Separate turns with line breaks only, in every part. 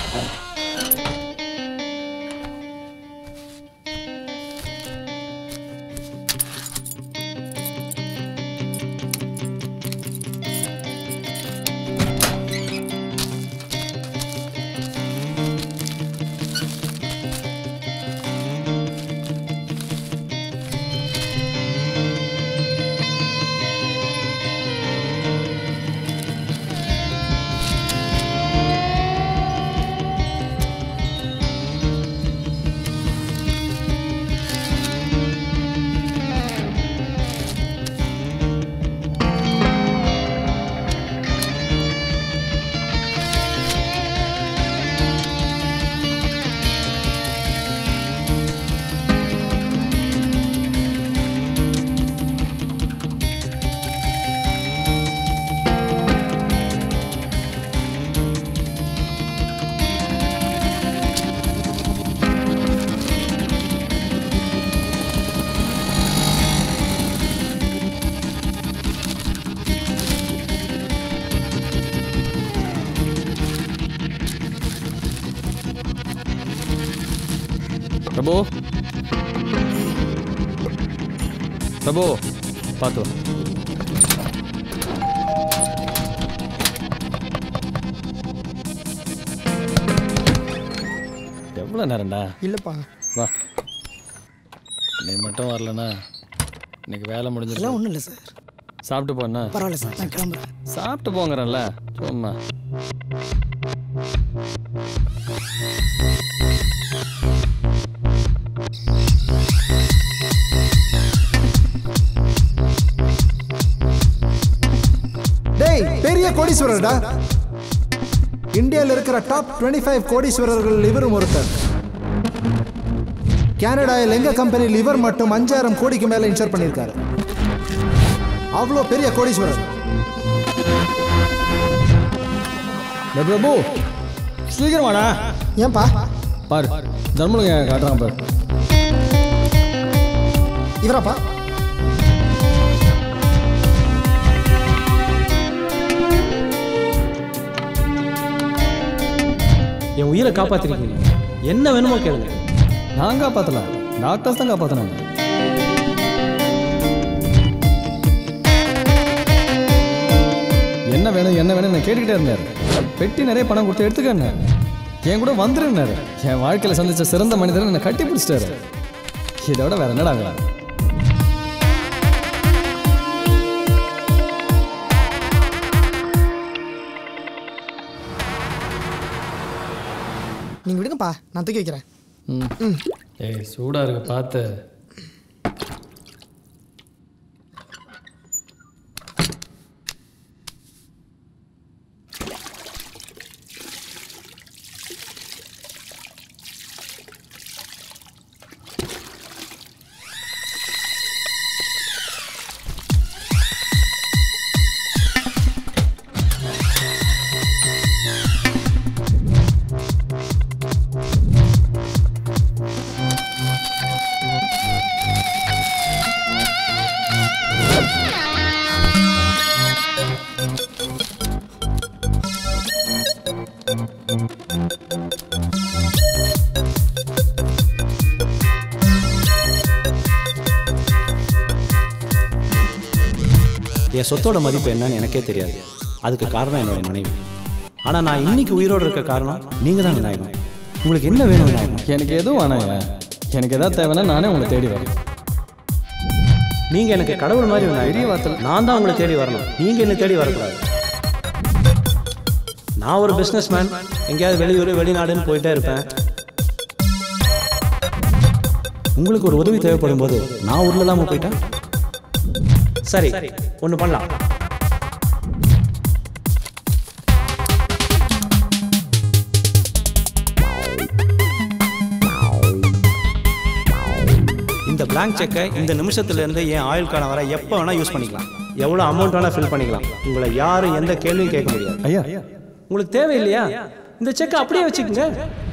பிரபு பிரபு பார்த்து வா. எவ்வளோ நேரம்டா
இல்லைப்பா
வா நீ மட்டும் வரலனா இன்னைக்கு வேலை
அதெல்லாம்
முடிஞ்சிடும்
ஒன்றும் இல்லை சார்
சாப்பிட்டு போண்ணா
பரவாயில்ல சார் நான் கிளம்புறேன்
சாப்பிட்டு போங்கிறேன்ல சும்மா
டேய் பெரிய கோடீஸ்வரர்டா இந்தியாவில் இருக்கிற டாப் 25 ஃபைவ் கோடீஸ்வரர்கள் இவரும் ஒருத்தர் கனடாவில் எங்க கம்பெனியில் இவர் மட்டும் அஞ்சாயிரம் கோடிக்கு மேல இன்சூர் பண்ணியிருக்காரு அவ்வளோ பெரிய கோடீஸ்வரர்
டேய் பிரபு சீக்கிரம் வாடா
ஏன்பா
பாரு தர்மலுங்க காட்டுறான் பாரு
இவராப்பா
என் உயிரை காப்பாத்திருக்கீங்க என்ன வேணுமோ கேளுங்க
நான் காப்பாற்றல டாக்டர்ஸ் தான் காப்பாற்றினாங்க என்ன வேணும் என்ன வேணும் நான் கேட்டுக்கிட்டே இருந்தார் பெட்டி நிறைய பணம் கொடுத்து எடுத்துக்கன்னாரு என் கூட வந்துருன்னாரு என் வாழ்க்கையில் சந்திச்ச சிறந்த மனிதரை என்னை கட்டி பிடிச்சிட்டாரு இதை விட வேற என்னடா வேணும்
நீங்கள் விடுங்கப்பா நான் தூக்கி வைக்கிறேன்
ம் ஏய் சூடாக இருக்கு பார்த்து
என் சொத்தோட மதிப்பு என்னன்னு எனக்கே தெரியாது அதுக்கு காரணம் என்னோட மனைவி ஆனால் நான் இன்னைக்கு உயிரோடு இருக்க காரணம் நீங்கள் தான் விநாயகம் உங்களுக்கு என்ன வேணும் விநாயகம்
எனக்கு எதுவும் வேணாங்க எனக்கு எதாவது தேவைன்னா நானே உங்களை தேடி வரேன்
நீங்கள் எனக்கு கடவுள் மாதிரி
பெரிய
விநாயகம்
வார்த்தை
நான் தான் உங்களை தேடி வரணும் நீங்கள் என்ன தேடி வரக்கூடாது நான் ஒரு பிஸ்னஸ் மேன் எங்கேயாவது வெளியூர் வெளிநாடுன்னு போயிட்டே இருப்பேன் உங்களுக்கு ஒரு உதவி தேவைப்படும் போது நான் ஊரில் இல்லாமல் போயிட்டேன் சரி ஒன்று பண்ணலாம் இந்த blank செக்கை இந்த நிமிஷத்துலேருந்து என் ஆயுள் காலம் வர எப்போ வேணால் யூஸ் பண்ணிக்கலாம் எவ்வளோ அமௌண்ட் வேணால் ஃபில் பண்ணிக்கலாம் உங்களை யாரும் எந்த கேள்வியும் கேட்க முடியாது
ஐயா
உங்களுக்கு தேவையில்லையா இந்த செக்கை அப்படியே வச்சுக்கோங்க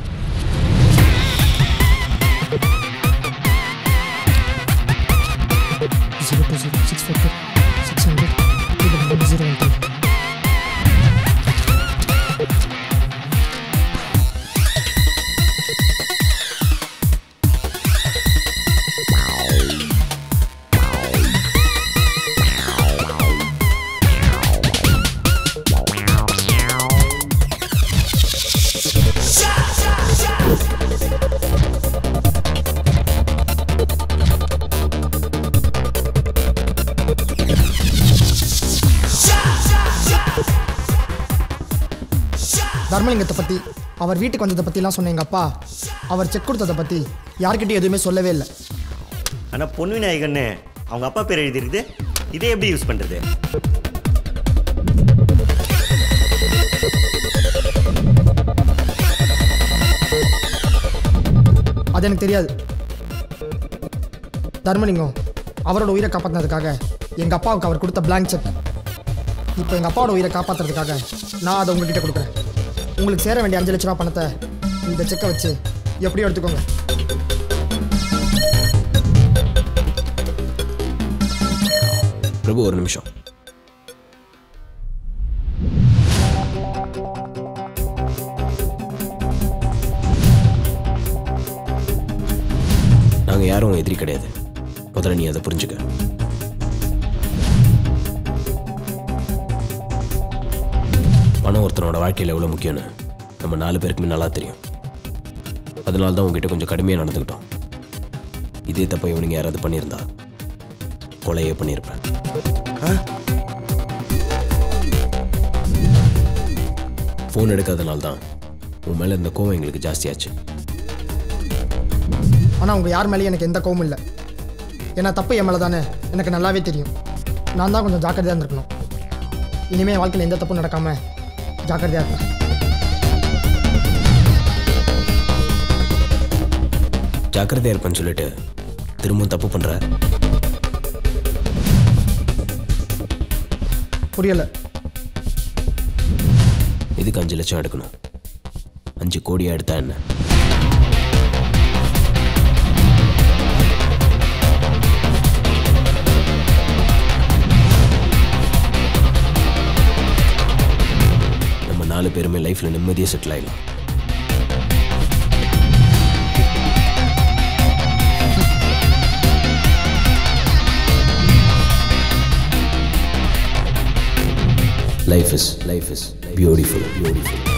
zero two zero six four two six hundred zero one two தர்மலிங்கத்தை பற்றி அவர் வீட்டுக்கு வந்ததை பற்றிலாம் சொன்ன எங்கள் அப்பா அவர் செக் கொடுத்ததை பற்றி யார்கிட்டயும் எதுவுமே சொல்லவே இல்லை
ஆனால் பொன் விநாயகன்னு அவங்க அப்பா பேர் எழுதிருக்குது இதை எப்படி யூஸ் பண்ணுறது
அது எனக்கு தெரியாது தர்மலிங்கம் அவரோட உயிரை காப்பாற்றினதுக்காக எங்கள் அப்பாவுக்கு அவர் கொடுத்த blank செக் இப்போ எங்கள் அப்பாவோட உயிரை காப்பாற்றுறதுக்காக நான் அதை உங்ககிட்ட கொடுக்குறேன் உங்களுக்கு சேர வேண்டிய அஞ்சு லட்ச ரூபா பணத்தை இந்த செக்கை வச்சு எப்படியோ எடுத்துக்கோங்க
பிரபு ஒரு நிமிஷம் நாங்கள் யாரும் உன் எதிரி கிடையாது முதல்ல நீ அதை புரிஞ்சுக்க பணம் ஒருத்தனோட வாழ்க்கையில் எவ்வளோ முக்கியம்னு நம்ம நாலு பேருக்குமே நல்லா தெரியும் அதனால தான் உங்ககிட்ட கொஞ்சம் கடுமையாக நடந்துக்கிட்டோம் இதே தப்பை இவனுங்க யாராவது பண்ணியிருந்தா கொலையே பண்ணியிருப்பேன் ஃபோன் எடுக்காதனால தான் உன் மேலே இருந்த கோவம் எங்களுக்கு ஜாஸ்தியாச்சு
ஆனால் உங்கள் யார் மேலேயும் எனக்கு எந்த கோவமும் இல்லை ஏன்னா தப்பு என் மேலே தானே எனக்கு நல்லாவே தெரியும் நான் தான் கொஞ்சம் ஜாக்கிரதையாக இருந்திருக்கணும் இனிமேல் என் வாழ்க்கையில் எந்த தப்பும் நடக்காமல் ஜாக்கிரதையாக இருப்பேன்
ஜாக்கிரதையா இருப்பேன்னு சொல்லிட்டு திரும்பவும் தப்பு பண்ற
புரியலை
இதுக்கு அஞ்சு லட்சம் எடுக்கணும் அஞ்சு கோடியா எடுத்தா என்ன நம்ம நாலு பேருமே லைஃப்ல நிம்மதியாக செட்டில் ஆயிடலாம் life is life is beautiful beautiful